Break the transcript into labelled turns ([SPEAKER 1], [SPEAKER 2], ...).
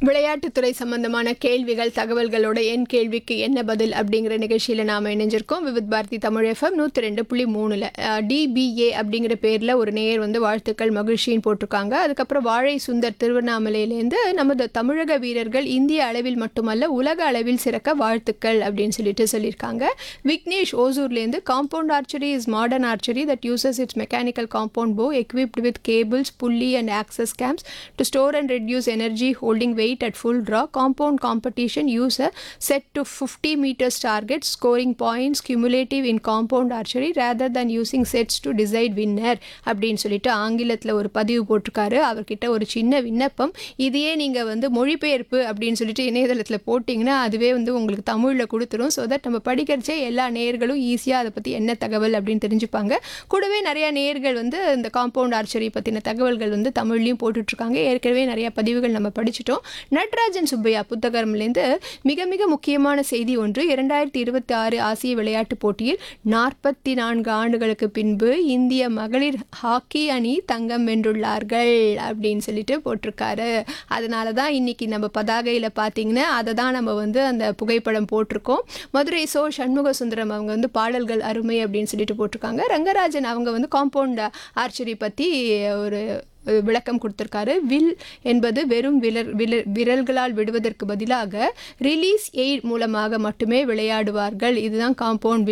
[SPEAKER 1] விளையாட்டுத்துறை சம்பந்தமான கேள்விகள் தகவல்களோட என் கேள்விக்கு என்ன பதில் அப்படிங்கிற நிகழ்ச்சியில் நாம் இணைஞ்சிருக்கோம் விவித் பாரதி தமிழ் எஃப்எம் நூற்றி ரெண்டு புள்ளி மூணில் டிபிஏ அப்படிங்கிற பேரில் ஒரு நேயர் வந்து வாழ்த்துக்கள் மகிழ்ச்சின்னு போட்டிருக்காங்க அதுக்கப்புறம் வாழை சுந்தர் திருவண்ணாமலையிலேருந்து நமது தமிழக வீரர்கள் இந்திய அளவில் மட்டுமல்ல உலக அளவில் சிறக்க வாழ்த்துக்கள் அப்படின்னு சொல்லிட்டு சொல்லியிருக்காங்க விக்னேஷ் ஓசூர்லேருந்து compound archery is modern archery that uses its mechanical compound bow equipped with cables, pulley and access cams to store and reduce energy holding weight at full draw. Compound competition use a set to 50 meters target, scoring points cumulative in compound archery rather than using sets to decide winner அப்படின்னு சொல்லிட்டு ஆங்கிலத்தில் ஒரு பதிவு போட்டிருக்காரு அவர்கிட்ட ஒரு சின்ன விண்ணப்பம் இதையே நீங்கள் வந்து மொழிபெயர்ப்பு அப்படின்னு சொல்லிட்டு இணையதளத்தில் போட்டிங்கன்னா அதுவே வந்து உங்களுக்கு தமிழில் கொடுத்துரும் ஸோ தட் நம்ம படிக்கிறச்சே எல்லா நேயர்களும் ஈஸியாக அதை பற்றி என்ன தகவல் அப்படின்னு தெரிஞ்சுப்பாங்க கூடவே நிறைய நேயர்கள் வந்து இந்த காம்பவுண்ட் ஆர்ச்சரி பற்றின தகவல்கள் வந்து தமிழ்லையும் போட்டுட்ருக்காங்க ஏற்கனவே நிறைய பதிவுகள் நம்ம படிச்சிட்டோம் நட்ராஜன் சுப்பையா புத்தகம்லேருந்து மிக மிக முக்கியமான செய்தி ஒன்று இரண்டாயிரத்தி இருபத்தி ஆறு ஆசிய விளையாட்டுப் போட்டியில் நாற்பத்தி நான்கு ஆண்டுகளுக்கு பின்பு இந்திய மகளிர் ஹாக்கி அணி தங்கம் வென்றுள்ளார்கள் அப்படின்னு சொல்லிட்டு போட்டிருக்காரு அதனால தான் இன்னைக்கு நம்ம பதாகையில் பார்த்தீங்கன்னா அதை தான் நம்ம வந்து அந்த புகைப்படம் போட்டிருக்கோம் மதுரை சோ சண்முக சுந்தரம் அவங்க வந்து பாடல்கள் அருமை அப்படின்னு சொல்லிட்டு போட்டிருக்காங்க ரங்கராஜன் அவங்க வந்து காம்பவுண்ட் ஆர்ச்சரி பற்றி ஒரு விளக்கம் கொடுத்துருக்காரு வில் என்பது வெறும் விரல் விரல் விரல்களால் விடுவதற்கு பதிலாக ரிலீஸ் எய்ட் மூலமாக மட்டுமே விளையாடுவார்கள் இதுதான் காம்பவுண்ட்